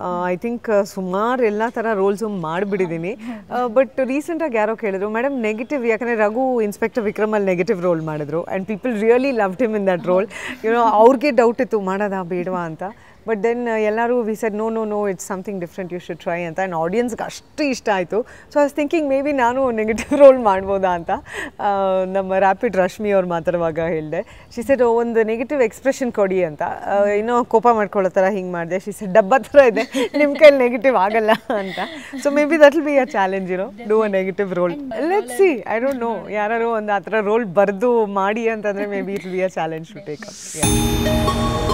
I think ಸುಮಾರು ಎಲ್ಲ ಥರ ರೋಲ್ಸು ಮಾಡಿಬಿಟ್ಟಿದ್ದೀನಿ ಬಟ್ ರೀಸೆಂಟಾಗಿ ಯಾರೋ ಕೇಳಿದ್ರು ಮೇಡಮ್ ನೆಗೆಟಿವ್ ಯಾಕಂದರೆ ರಘು ಇನ್ಸ್ಪೆಕ್ಟರ್ ವಿಕ್ರಮಲ್ಲಿ ನೆಗೆಟಿವ್ ರೋಲ್ ಮಾಡಿದ್ರು and people really loved him in that role you know ಅವ್ರಿಗೆ ಡೌಟ್ ಇತ್ತು ಮಾಡೋದಾ ಬೇಡವಾ ಅಂತ ಬಟ್ ದೆನ್ ಎಲ್ಲರೂ we said no no no it's something different you should try ಅಂತ ಆ್ಯಂಡ್ ಆಡಿಯನ್ಸ್ಗೆ ಅಷ್ಟು ಇಷ್ಟ ಆಯಿತು so I was thinking maybe ನಾನು ನೆಗೆಟಿವ್ ರೋಲ್ ಮಾಡ್ಬೋದಾ ಅಂತ ಆ, ನಮ್ಮ ರ್ಯಾಪಿಡ್ ರಶ್ಮಿ ಅವ್ರು ಮಾತಾಡುವಾಗ ಹೇಳಿದೆ ಶಿ ಸೆಡ್ ಒಂದು ನೆಗೆಟಿವ್ ಎಕ್ಸ್ಪ್ರೆಷನ್ ಕೊಡಿ ಅಂತ ಆ, ಏನೋ ಕೋಪ ಮಾಡ್ಕೊಳ್ಳೋ ಥರ ಹಿಂಗೆ ಮಾಡಿದೆ ಶಿ ಸೆಡ್ ಡಬ್ಬ ಥರ ಇದೆ ನಿಮ್ಮ ಕೈಲಿ ನೆಗೆಟಿವ್ ಆಗಲ್ಲ ಅಂತ so maybe that will be a challenge ಇರೋ do a negative role let see I don't know ಯಾರು ಒಂದು ಆ ಥರ ರೋಲ್ ಬರೆದು ಮಾಡಿ ಅಂತಂದರೆ maybe it be a challenge to take up